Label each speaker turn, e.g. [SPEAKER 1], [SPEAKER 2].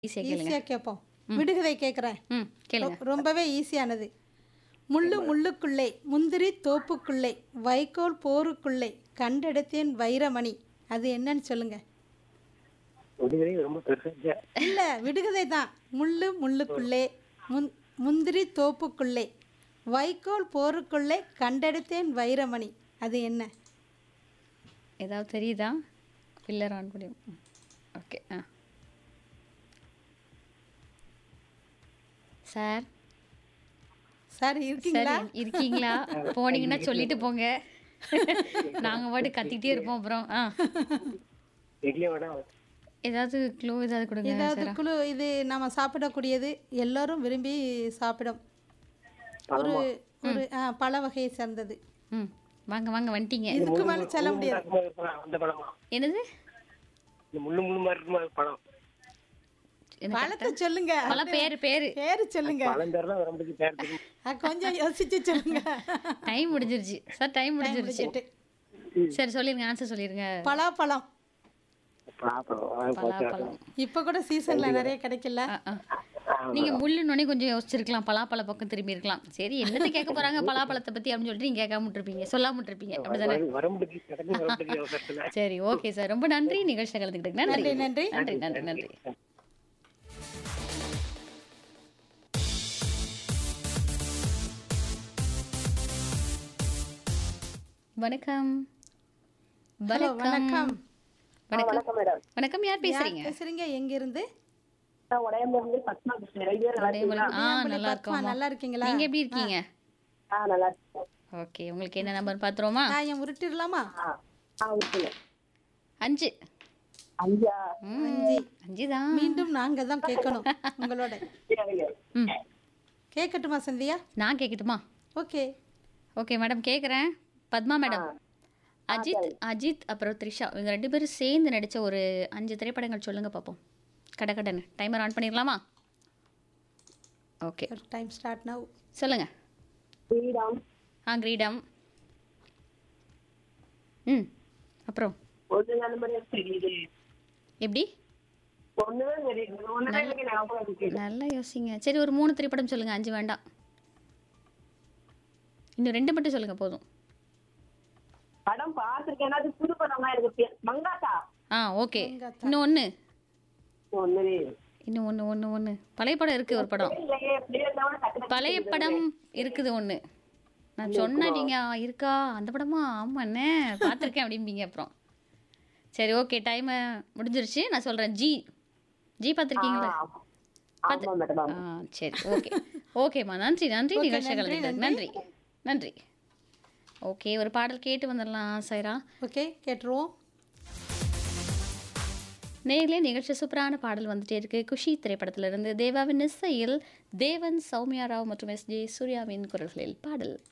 [SPEAKER 1] ஈஸியாக கேளுங்க
[SPEAKER 2] ஈஸியாக கேட்போம் விடுகதை கேட்குறேன்
[SPEAKER 1] ம் கேளுங்க
[SPEAKER 2] ரொம்பவே ஈஸியானது முள்ளு முள்ளுக்குள்ளே முந்திரி தோப்புக்குள்ளே வைக்கோல் போருக்குள்ளே கண்டெடுத்தேன் வைரமணி அது என்னன்னு சொல்லுங்க
[SPEAKER 3] விடுதலை ரொம்ப பெருசா
[SPEAKER 2] இல்லை விடுகதை தான் முள்ளு முள்ளுக்குள்ளே முந் முந்திரி தோப்புக்குள்ளே வைக்கோல் போருக்குள்ளே கண்டெடுத்தேன் வைரமணி அது என்ன
[SPEAKER 1] ஏதாவது தெரியுதா பில்லர் ஆன் பண்ணி ஓகே ஆ சார்
[SPEAKER 2] சார்
[SPEAKER 1] சார்
[SPEAKER 2] இருக்கீங்களா
[SPEAKER 1] இருக்கீங்களா போனீங்கன்னா சொல்லிட்டு போங்க நாங்க பாட்டு கத்திக்கிட்டே இருப்போம் அப்புறம் ஆ
[SPEAKER 3] இட்லி வடை
[SPEAKER 1] ஏதாவது க்ளோ ஏதாவது கொடுங்க
[SPEAKER 2] ஏதாவது
[SPEAKER 1] சார்
[SPEAKER 2] குழு இது நாம சாப்பிடக்கூடியது எல்லாரும் விரும்பி சாப்பிடும் ஒரு ஒரு ஆ, பழ வகையை சேர்ந்தது
[SPEAKER 1] ம் வாங்க வாங்க வந்துட்டீங்க
[SPEAKER 2] இதுக்கு மேலே சொல்ல முடியாது
[SPEAKER 3] மாதிரி இருக்குமா, அந்த பழமா
[SPEAKER 1] என்னது
[SPEAKER 3] இந்த முள்ளு முள்ளு மாதிரி இருக்குமா அது பழம்
[SPEAKER 1] எனக்கு
[SPEAKER 2] பழத்தை சொல்லுங்க
[SPEAKER 1] பல பேர் பேரு
[SPEAKER 2] பேரு சொல்லுங்க
[SPEAKER 3] பழம் பேர்லாம் ரொம்ப பேர் தெரியும்
[SPEAKER 2] ஆ, கொஞ்சம் யோசிச்சு சொல்லுங்க
[SPEAKER 1] டைம் முடிஞ்சிருச்சு சார் டைம் முடிஞ்சிருச்சு
[SPEAKER 2] முடிஞ்சிட்டு.
[SPEAKER 1] சரி சொல்லிருங்க ஆன்சர் சொல்லிருங்க
[SPEAKER 2] பலாப்பழம்
[SPEAKER 3] பலாப்பழம் அது போச்சு.
[SPEAKER 1] பலாப்பழம்
[SPEAKER 2] இப்ப கூட சீசன்ல நிறைய கிடைக்கல
[SPEAKER 1] ஆ, ஆ. நீங்க முள்ளுனோடனே கொஞ்சம் யோசிச்சிருக்கலாம் பலாப்பழ பக்கம் திரும்பி இருக்கலாம் சரி என்னத்தை கேட்க போறாங்க பலாப்பழத்தை பத்தி அப்படின்னு சொல்லிட்டு நீங்க கேட்காம விட்டுருப்பீங்க சொல்லாம விட்டுருப்பீங்க அப்படிதானே
[SPEAKER 3] வர- வரம்புக்கு கிடக்கு வரம்புக்கு அவசரத்துல
[SPEAKER 1] சரி ஓகே சார் ரொம்ப நன்றி நிகழ்ச்சி கலந்துக்கிட்டு நன்றி
[SPEAKER 2] நன்றி.
[SPEAKER 1] நன்றி நன்றி நன்றி வணக்கம்
[SPEAKER 2] ஹலோ
[SPEAKER 1] வணக்கம்
[SPEAKER 2] வணக்கம்
[SPEAKER 1] வணக்கம் வணக்கம் யார்
[SPEAKER 2] யார்
[SPEAKER 1] பேசுறீங்க
[SPEAKER 2] பேசுறீங்க எங்க இருந்து
[SPEAKER 4] உடையம்பூர்ல பத்மா பேசுறேன் ரெண்டு பேரும் நல்லா
[SPEAKER 1] உடையம்பலம். ஆ
[SPEAKER 2] உடையாம்புலி
[SPEAKER 1] நல்லா
[SPEAKER 2] பத்மா,
[SPEAKER 1] இருக்கோம்
[SPEAKER 2] நல்லா இருக்கீங்களா
[SPEAKER 1] நீங்க எப்படி இருக்கீங்க
[SPEAKER 4] ஆ நல்லா இருக்கேன்
[SPEAKER 1] ஓகே உங்களுக்கு என்ன நம்பர் பாத்துருவோமா
[SPEAKER 2] நான் என் உருட்டிடலாமா
[SPEAKER 4] ஆ ஆ விட்டுல
[SPEAKER 1] அஞ்சு
[SPEAKER 4] அஞ்சா
[SPEAKER 1] ம்,
[SPEAKER 2] அஞ்சு
[SPEAKER 1] அஞ்சு தான்
[SPEAKER 2] மீண்டும் நாங்க தான் கேட்கணும் உங்களோட
[SPEAKER 4] சரிங்க
[SPEAKER 1] ம்
[SPEAKER 2] கேட்கட்டுமா சந்தியா
[SPEAKER 1] நான் கேட்கட்டுமா
[SPEAKER 2] ஓகே
[SPEAKER 1] ஓகே மேடம் கேட்குறேன் பத்மா மேடம் அஜித் அஜித் அப்புறம் த்ரிஷா இவங்க ரெண்டு பேரும் சேர்ந்து நடித்த ஒரு அஞ்சு திரைப்படங்கள் சொல்லுங்க பார்ப்போம் கடகடன்னு டைமர் ஆன் பண்ணிடலாமா ஓகே
[SPEAKER 2] டைம் ஸ்டார்ட் நவ்
[SPEAKER 1] சொல்லுங்க
[SPEAKER 4] ஸ்ரீராம்
[SPEAKER 1] ஆ கிரீடம் ம் அப்புறம்
[SPEAKER 4] ஒண்ணு அந்த மாதிரி தெரியுது
[SPEAKER 1] எப்படி
[SPEAKER 4] ஒண்ணுதான் தெரியுது ஒண்ணுதான் எனக்கு ஞாபகம் இருக்கு
[SPEAKER 1] நல்லா யோசிங்க சரி ஒரு மூணு திரைப்படம் சொல்லுங்க அஞ்சு வேண்டாம் இன்னும் ரெண்டு மட்டும் சொல்லுங்க போதும்
[SPEAKER 4] படம் பார்த்திருக்கேன் அது புது படமா இருக்கு பேர் மங்காத்தா
[SPEAKER 1] ஆ ஓகே இன்னும் ஒன்று
[SPEAKER 4] ஒண்ணு
[SPEAKER 1] இன்னும் ஒன்று ஒன்று ஒன்று பழைய படம் இருக்குது ஒரு படம்
[SPEAKER 4] இல்லையே எப்படியே இருந்தாலும் டக்குனு
[SPEAKER 1] பழைய படம் இருக்குது ஒன்று நான் சொன்னேன் நீங்கள் இருக்கா அந்த படமா ஆமாண்ணே பார்த்துருக்கேன் அப்படிம்பீங்க அப்புறம் சரி ஓகே டைம் முடிஞ்சிருச்சு நான் சொல்கிறேன் ஜி ஜி பார்த்துருக்கீங்களா
[SPEAKER 4] ஆமா மேடம்
[SPEAKER 1] ஆ சரி ஓகே ஓகேம்மா நன்றி நன்றி நிகழ்ச்சி கலந்துக்கிட்டதுக்கு நன்றி நன்றி ஓகே ஒரு பாடல் கேட்டு வந்துடலாம் சைரா
[SPEAKER 2] ஓகே கேட்டுருவோம்
[SPEAKER 1] நேரிலே நிகழ்ச்சி சூப்பரான பாடல் வந்துட்டே இருக்கு குஷி திரைப்படத்திலிருந்து தேவாவின் இசையில் தேவன் சௌமியா ராவ் மற்றும் எஸ் ஜே சூர்யாவின் குரல்களில் பாடல்